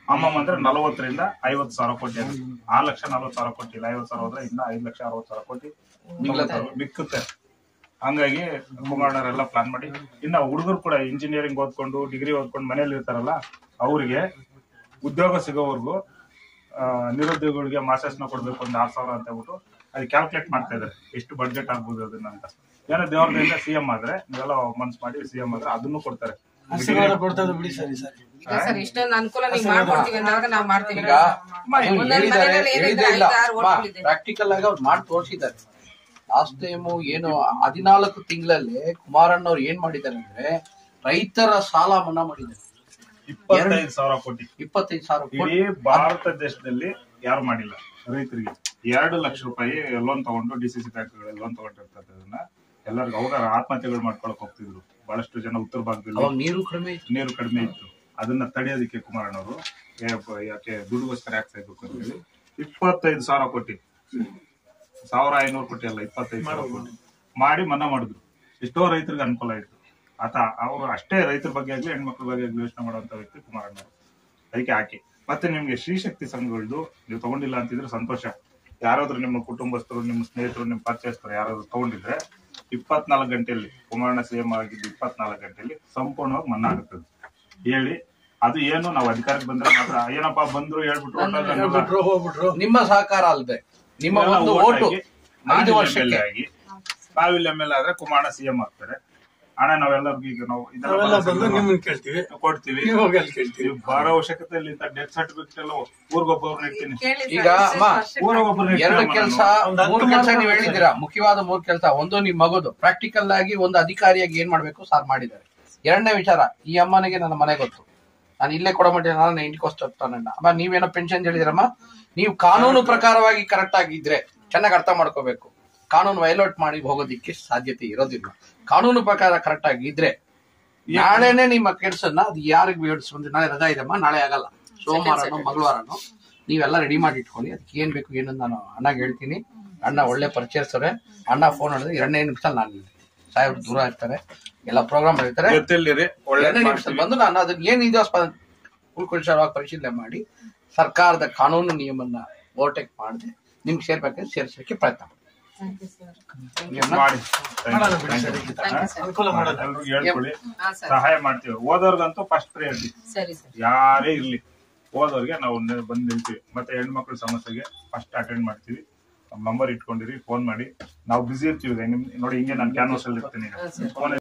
ಅಮ್ಮಮ್ಮ ಅಂದ್ರೆ ನಲವತ್ತರಿಂದ ಐವತ್ತು ಸಾವಿರ ಕೋಟಿ ಅದು ಆರು ಲಕ್ಷ ನಲವತ್ತು ಸಾವಿರ ಕೋಟಿ ಇಲ್ಲ ಐವತ್ತು ಸಾವಿರ ಹೋದ್ರೆ ಇನ್ನ ಐದು ಲಕ್ಷ ಅರವತ್ತು ಸಾವಿರ ಕೋಟಿ ತಗೊಳ್ತಾರೆ. ಮಿಕ್ಕುತ್ತೆ ಹಂಗಾಗಿ ಕುಮಾರಣ್ಣರೆಲ್ಲ ಪ್ಲಾನ್ ಮಾಡಿ ಇನ್ನ ಹುಡುಗರು ಕೂಡ ಇಂಜಿನಿಯರಿಂಗ್ ಓದ್ಕೊಂಡು ಡಿಗ್ರಿ ಓದ್ಕೊಂಡು ಮನೇಲಿ ಇರ್ತಾರಲ್ಲ ಅವರಿಗೆ ಉದ್ಯೋಗ ಸಿಗೋವರೆಗೂ ಆ, ನಿರುದ್ಯೋಗಿಗಳಿಗೆ ಮಾಸ್ಟರ್ಸ್ನ ಕೊಡ್ಬೇಕು ಒಂದು ಆರು ಸಾವಿರ ಅಂತ ಹೇಳ್ಬಿಟ್ಟು ಅದು ಕ್ಯಾಲ್ಕುಲೇಟ್ ಮಾಡ್ತಾ ಇದ್ದಾರೆ ಎಷ್ಟು ಬಡ್ಜೆಟ್ ಆಗ್ಬೋದು ಅದನ್ನ ಅಂತ ಏನೋ ದೇವ್ರದಿಂದ ಸಿ ಎಂ ಆದ್ರೆ ನೀವೆಲ್ಲ ಮನ್ಸ್ ಮಾಡಿ ಸಿ ಎಂ ಆದ್ರೆ ಅದನ್ನು ಕೊಡ್ತಾರೆ ಆಶೀರ್ವಾದ ಕೊಡ್ತದ ಬಿಡಿ ಸರಿ ಸರ್ ಈಗ ಸರ್ ಇಷ್ಟೊಂದು ಅನುಕೂಲ ನೀವು ಮಾಡ್ಕೊಡ್ತೀವಿ ಅಂದಾಗ ನಾವು ಮಾಡ್ತೀವಿ ಈಗ ಅವ್ರು ಒಂದೊಂದು ಹೇಳಿದ್ದಾರೆ ಮನೆಯಲ್ಲಿ ಏನಿದೆ ಹೇಳಿದ್ರೆ ಇಲ್ಲ ಐದಾರು ಓಟ್ಗಳಿದೆ. ಪ್ರಾಕ್ಟಿಕಲ್ ಆಗಿ ಅವ್ರು ಮಾಡಿ ತೋರಿಸಿದ್ದಾರೆ ಲಾಸ್ಟ್ ಟೈಮ್ ಏನು ಹದಿನಾಲ್ಕು ತಿಂಗಳಲ್ಲಿ ಕುಮಾರಣ್ಣವ್ರು ಏನ್ ಮಾಡಿದ್ದಾರೆ ಅಂದ್ರೆ ರೈತರ ಸಾಲ ಮನ್ನಾ ಮಾಡಿದ್ದಾರೆ ಇಪ್ಪತ್ತೈದು ಸಾವಿರ ಕೋಟಿ ಇಪ್ಪತ್ತೈದು ಸಾವಿರ ಕೋಟಿ ಇಡೀ ಭಾರತ ದೇಶದಲ್ಲಿ ಯಾರು ಮಾಡಿಲ್ಲ ರೈತರಿಗೆ ಎರಡು ಲಕ್ಷ ರೂಪಾಯಿ ಲೋನ್ ತಗೊಂಡು ಡಿ ಸಿ ಸಿ ಬ್ಯಾಂಕ್ಗಳಲ್ಲಿ ಲೋನ್ ತಗೊಂಡಿರ್ತದನ್ನ ಎಲ್ಲರಿಗೂ ಅವಾಗ ಆತ್ಮಹತ್ಯೆಗಳು ಮಾಡ್ಕೊಳಕ್ ಹೋಗ್ತಿದ್ರು ಬಹಳಷ್ಟು ಜನ ಉತ್ತರ ಭಾಗದಲ್ಲಿ ಅವಾಗ ನೀರು ಕಡಿಮೆ ಇತ್ತು ನೀರು ಕಡಿಮೆ ಇತ್ತು ಅದನ್ನ ತಡೆಯೋದಕ್ಕೆ ಕುಮಾರಣ್ಣವರು ಏ- ಯಾಕೆ ದುಡ್ಡುಗೋಸ್ಕರ ಯಾಕೆ ಸಾಯ್ಬೇಕು ಅಂತ ಹೇಳಿ ಇಪ್ಪತ್ತೈದು ಸಾವಿರ ಕೋಟಿ ಸಾವಿರ ಐನೂರು ಕೋಟಿ ಅಲ್ಲ ಇಪ್ಪತ್ತೈದು ಸಾವಿರ ಕೋಟಿ ಮಾಡಿ ಮನ್ನಾ ಮಾಡಿದ್ರು ಎಷ್ಟೋ ರೈತರಿಗೆ ಅನುಕೂಲ ಆಯ್ತು ಆತ ಅವರು ಅಷ್ಟೇ ರೈತರ ಬಗ್ಗೆ ಆಗ್ಲಿ ಹೆಣ್ಮಕ್ಳ ಬಗ್ಗೆ ಆಗ್ಲಿ ಯೋಚನೆ ಮಾಡುವಂತ ವ್ಯಕ್ತಿ ಕುಮಾರಣ್ಣವರು ಅದಕ್ಕೆ ಹಾಕಿ ಮತ್ತೆ ನಿಮ್ಗೆ ಶ್ರೀಶಕ್ತಿ ಸಂಘಗಳದ್ದು ನೀವು ತಗೊಂಡಿಲ್ಲ ಅಂತಿದ್ರೆ ಸಂತೋಷ ಯಾರಾದ್ರೂ ನಿಮ್ಮ ಕುಟುಂಬಸ್ಥರು ನಿಮ್ಮ ಸ್ನೇಹಿತರು ನಿಮ್ಮ ಪರಿಚಯಸ್ಥರು ಯಾರಾದ್ರೂ ತಗೊಂಡಿದ್ರೆ ಇಪ್ಪತ್ನಾಲ್ಕು ಗಂಟೆಯಲ್ಲಿ ಕುಮಾರಣ್ಣ ಸಿಎಂ ಆಗಿದ್ದು ಇಪ್ಪತ್ನಾಲ್ಕು ಗಂಟೆಯಲ್ಲಿ ಸಂಪೂರ್ಣವಾಗಿ ಮನ್ನಾ ಆಗುತ್ತದೆ ಹೇಳಿ ಅದು ಏನು ನಾವು ಅಧಿಕಾರಕ್ಕೆ ಬಂದ್ರೆ ಮಾತ್ರ ಏನಪ್ಪಾ ಬಂದ್ರು ಹೇಳ್ಬಿಟ್ರು ಹೊರ್ಟೋದ್ರು ಅನ್ನಲ್ಲ. ಬಿಟ್ರು ಹೋಗ್ಬಿಟ್ರು ನಿಮ್ಮ ಸಹಕಾರ ಅಲ್ಲದೆ ನಿಮ್ಮ ಎಲ್ಲ ಒಂದು vote ಓಟು ಆಗಿ, ಐದು ನಾವಿಲ್ಲಿ ವರ್ಷಕ್ಕೆ MLA ಆಗಿ ನಾವಿಲ್ಲಿ ಎಮ್ ಎಲ್ ಆದ್ರೆ ಕುಮಾರಣ್ಣ ಸಿಎಂ ಆಗ್ತಾರೆ ಹಣ ನಾವೆಲ್ಲರಿಗೂ ಈಗ ನಾವು ಇದೆಲ್ಲ ನಾವೆಲ್ಲ ಬಂದು ಭರವಸೆಗಳನ್ನ ನಿಮ್ಮನ್ನ ಕೇಳ್ತೀವಿ ಕೊಡ್ತೀವಿ ನೀವು ಹೋಗಿ ಅಲ್ಲಿ ಕೇಳ್ತೀವಿ ನೀವು ಬರೋ ಅವಶ್ಯಕತೆಯಲ್ಲಿ ಇಂಥ ಡೆತ್ ಸರ್ಟಿಫಿಕೇಟ್ ಎಲ್ಲ ಊರಿಗೊಬ್ಬರು ಇಡ್ತೀನಿ ಕೇಳಿ ಈಗ ಅಮ್ಮ, ಊರಿಗೊಬ್ಬರು ಎರಡು ಕೆಲಸ ಒಂದು ಹತ್ತು ಮೂರು ಕೆಲಸ ಮಾತ್ರ ನೀವು ಹೇಳಿದ್ದೀರಾ ಮುಖ್ಯವಾದ ಮೂರು ಕೆಲಸ ಒಂದು ನಿಮ್ ಮಗದು ಪ್ರಾಕ್ಟಿಕಲ್ ಆಗಿ ಒಂದು ಅಧಿಕಾರಿಯಾಗಿ ಏನ್ ಮಾಡ್ಬೇಕು ಸಾರ್ ಮಾಡಿದ್ದಾರೆ ಎರಡನೇ ವಿಚಾರ ಈ ಅಮ್ಮನಿಗೆ ನನ್ನ ಮನೆ ಗೊತ್ತು ನಾನು ಇಲ್ಲೇ ಕೊಡೋ ಮಟ್ಟಿಗೆ ನಾನು ಇಂಟಿಕೋಸ್ತಾನಣ್ಣ ಅಮ್ಮ ನೀವೇನೋ ಪೆನ್ಷನ್ ಹೇಳಿದಿರಮ್ಮ ನೀವು ಕಾನೂನು ಪ್ರಕಾರವಾಗಿ ಕರೆಕ್ಟ್ ಆಗಿದ್ರೆ ಚೆನ್ನಾಗಿ ಅರ್ಥ ಮಾಡ್ಕೋಬೇಕು ಕಾನೂನು ವೈಲೇಟ್ ಮಾಡಿ ಹೋಗೋದಿಕ್ಕೆ ಸಾಧ್ಯತೆ ಇರೋದಿಲ್ಲ ಕಾನೂನು ಪ್ರಕಾರ ಕರೆಕ್ಟ್ ಆಗಿ ಇದ್ರೆ ನಾಳೆನೆ ನಿಮ್ಮ ಕೆಲ್ಸನ್ನ ಅದು ಯಾರಿಗೆ ಬೇಡಿಸ್ಬಂದ್ರೆ ನಾಳೆ ರಜಾ ಇದೆಮ್ಮ ನಾಳೆ ಆಗಲ್ಲ ಸೋಮವಾರನೋ ಮಂಗಳವಾರನೋ ನೀವೆಲ್ಲ ರೆಡಿ ಮಾಡಿ ಇಟ್ಕೊಳ್ಳಿ ಅದಕ್ಕೆ ಏನ್ ಬೇಕು ಏನು ನಾನು ಅಣ್ಣಗೆ ಹೇಳ್ತೀನಿ ಅಣ್ಣ ಒಳ್ಳೆ ಪರಿಚಯಿಸ್ತಾರೆ ಅಣ್ಣ ಫೋನ್ ಮಾಡಿದ್ರೆ ಎರಡನೇ ನಿಮಿಷ ನಾನು ಇಲ್ಲಿ. ಸಾಹೇಬ್ರು ದೂರ ಇರ್ತಾರೆ ಎಲ್ಲ ಪ್ರೋಗ್ರಾಮ್ ಮಾಡಿರ್ತಾರೆ ಜೊತೆಲಿರಿ ಒಳ್ಳೆ ಎರಡನೇ ನಿಮಿಷ ಬಂದು ನಾನು ಅದನ್ನ ಏನಿದೆಯೋ ಸ್ಪ- ಉಳ್ಕೊಳ್ಸಾರವಾಗಿ ಪರಿಶೀಲನೆ ಮಾಡಿ ಸರ್ಕಾರದ ಕಾನೂನು ನಿಯಮನ್ನ ಓವರ್ಟೇಕ್ ಮಾಡದೆ ನಿಮ್ಗೆ ಸೇರ್ಬೇಕಾದ್ರೆ ಸೇರಿಸಲಿಕ್ಕೆ ಪ್ರಯತ್ನ ಮಾಡಿ ಮಾಡಿ ಮಾಡೋಣ ಬಿಡಿ ಸರ್ ಈಗ. ಅನುಕೂಲ ಮಾಡೋಣ ಎಲ್ರಿಗೂ ಹೇಳ್ಕೊಳ್ಳಿ ಹಾ ಸರ್ ಸಹಾಯ ಮಾಡ್ತೀವಿ ಓದೋರ್ಗಂತೂ ಫಸ್ಟ್ ಪ್ರಿಯಾರಿಟಿ ಸರಿ ಸರ್ ಯಾರೇ ಇರ್ಲಿ ಓದೋರ್ಗೆ ನಾವು ನೆ- ಬಂದ್ ನಿಲ್ತೀವಿ ಮತ್ತೆ ಹೆಣ್ಮಕ್ಳ ಸಮಸ್ಯೆಗೆ ಫಸ್ಟ್ ಅಟೆಂಡ್ ಮಾಡ್ತೀವಿ ನಮ್ಮ ನಂಬರ್ ಇಟ್ಕೊಂಡಿರಿ ಫೋನ್ ಮಾಡಿ ನಾವು ಬಿಸಿ ಇರ್ತೀವಿ ಈಗ ನಿಮ್ ನೋಡಿ ಹಿಂಗೆ ನಾನು ಕ್ಯಾನ್ವಾಸ್ ಅಲ್ಲಿ ಇರ್ತೀನಿ ಈಗ. ಫೋನ್